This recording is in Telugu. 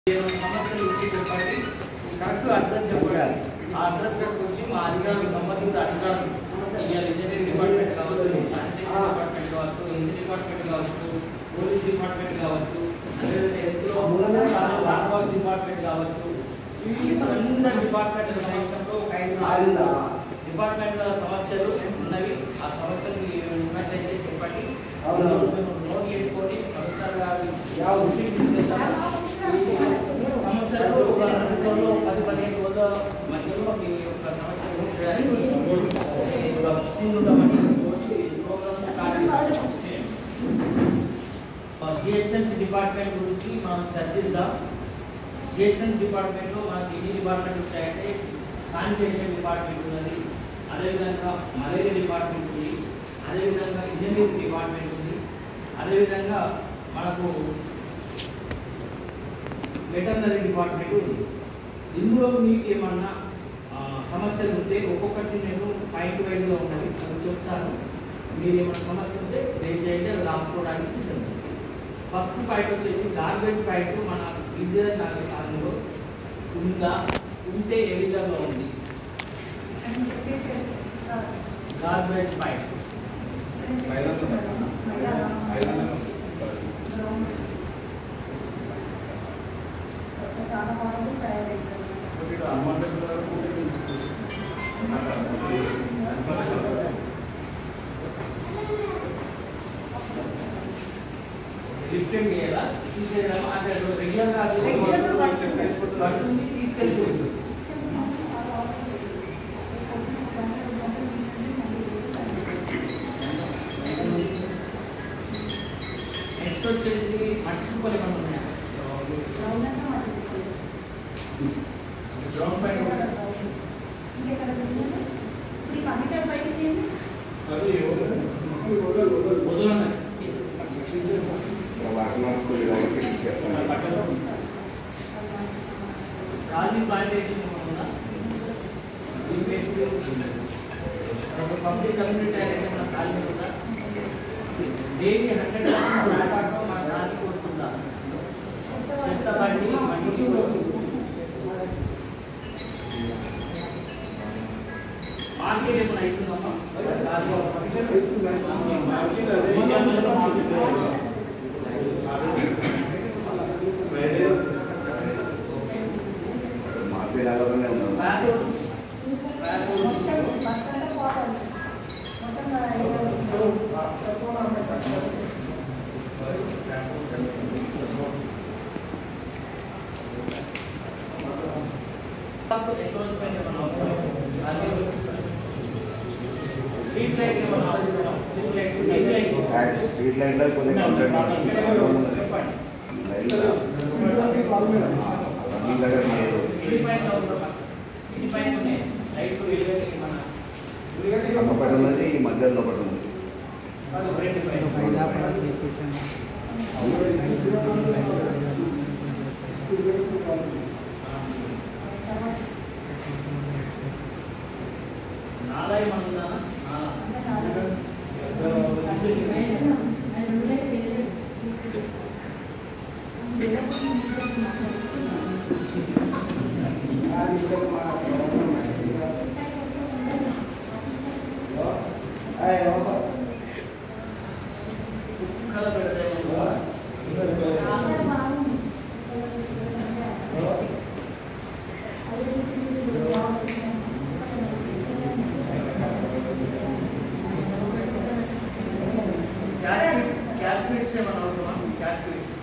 ఏమైనా సమస్యలు ఉంటే చెప్పండి కరెక్ట్ అడ్రస్ చెప్పండి ఆ అడ్రస్ కరెక్ట్ వచ్చి మా అధికారులు సంబంధిత అధికారులు ఇవాళ ఇంజనీరింగ్ డిపార్ట్మెంట్ కావచ్చు శానిటరీ డిపార్ట్మెంట్ కావచ్చు ఇంజనీరింగ్ డిపార్ట్మెంట్ కావచ్చు పోలీస్ డిపార్ట్మెంట్ కావచ్చు లేదంటే ఎత్తులో వాతావరణ డిపార్ట్మెంట్ కావచ్చు ఈ అందరి డిపార్ట్మెంట్ సమక్షంలో ఒక ఐదు నాలుగు డిపార్ట్మెంట్ల సమస్యలు ఉన్నవి ఆ సమస్యలు మీరు ఉన్నట్లయితే చెప్పండి మేము నోట్ చేసుకొని కమిషనర్ గారు దృష్టికి తీసుకెళ్తాము. ఈ సమస్యలు ఒక రెండు రోజులు, పది పదిహేను రోజుల మధ్యలో మీ యొక్క సమస్యలు తీర్చడానికి ముందుంటామని ప్రోగ్రామ్ స్టార్ట్ చేయండి. జిహెచ్ఎంసీ డిపార్ట్మెంట్ గురించి మనం చర్చిద్దాం జిహెచ్ఎం డిపార్ట్మెంట్లో మనకి ఎన్ని డిపార్ట్మెంట్ ఉంటాయంటే శానిటేషన్ డిపార్ట్మెంట్ ఉన్నది అదేవిధంగా మలేరియా డిపార్ట్మెంట్ ఉంది అదేవిధంగా ఇంజనీరింగ్ డిపార్ట్మెంట్ ఉంది అదేవిధంగా మనకు వెటర్నరీ డిపార్ట్మెంట్ ఉంది ఇందులో మీకు ఏమన్నా ఆ, సమస్యలు ఉంటే ఒక్కొక్కటి నేను పాయింట్ వైజ్గా ఉన్నది అది చెప్తాను మీరు ఏమైనా సమస్య ఉంటే రేపు చేయండి అది రాసుకోవడానికి సిద్ధంగా ఫస్ట్ పాయింట్ వచ్చేసి గార్బేజ్ పాయింట్ మన విద్యార్థి నగర కాలంలో ఉందా ఉంటే ఏ విధంగా ఉంది గార్బేజ్ పాయింట్ చాలా బాగుంది తయారైంది లిఫ్టెడ్ చేయాలా తీసేయాలా అంటే రెగ్యులర్గా Regular గా పడుతుంది. పడుతుంది తీసుకెళ్ళి చూసు నెక్స్ట్ వచ్చేసి మట్టి కుప్పలు ఏమైనా ఉన్నాయా గ్రౌండ్ పైన కూడా వదలన్నాయి ఖాళీ ప్లాంటేషన్ ఉందా ఈ ప్లేస్ ఒక పబ్లిక్ కమ్యూనిటీ అనేది మన ఖాళీ ఉందా డైలీ హండ్రెడ్ పర్సెంట్ వ్యాపారంలో మన దానికి వస్తుందా చెత్త బండి బండికి వస్తుంది మార్కెట్ ఏమైనా అవుతుందమ్మా వ్యాపారం వ్యాపారం స్ట్రీట్ లైట్ ఏమైనా అవసరమా? Street light, street light. Street light లో కొన్ని కంప్లైంట్ చెప్పండి. మీ దగ్గర మీరు ఇంటి పైన అవసరమా? ఇంటి పైన ఉన్నాయి. లైట్లు వెలుగుతాయి మన ఒకటి ఉన్నది ఈ మధ్యలో ఒకటి ఉంది రెండు పైన. నాలా ఏమన్నా ఉందా? నాలా. కుక్కల పెడితే ఉందా? క్యాష్ పిట్స్ క్యాష్ పిట్స్ ఏమైనా అవసరమా క్యాష్ పిట్స్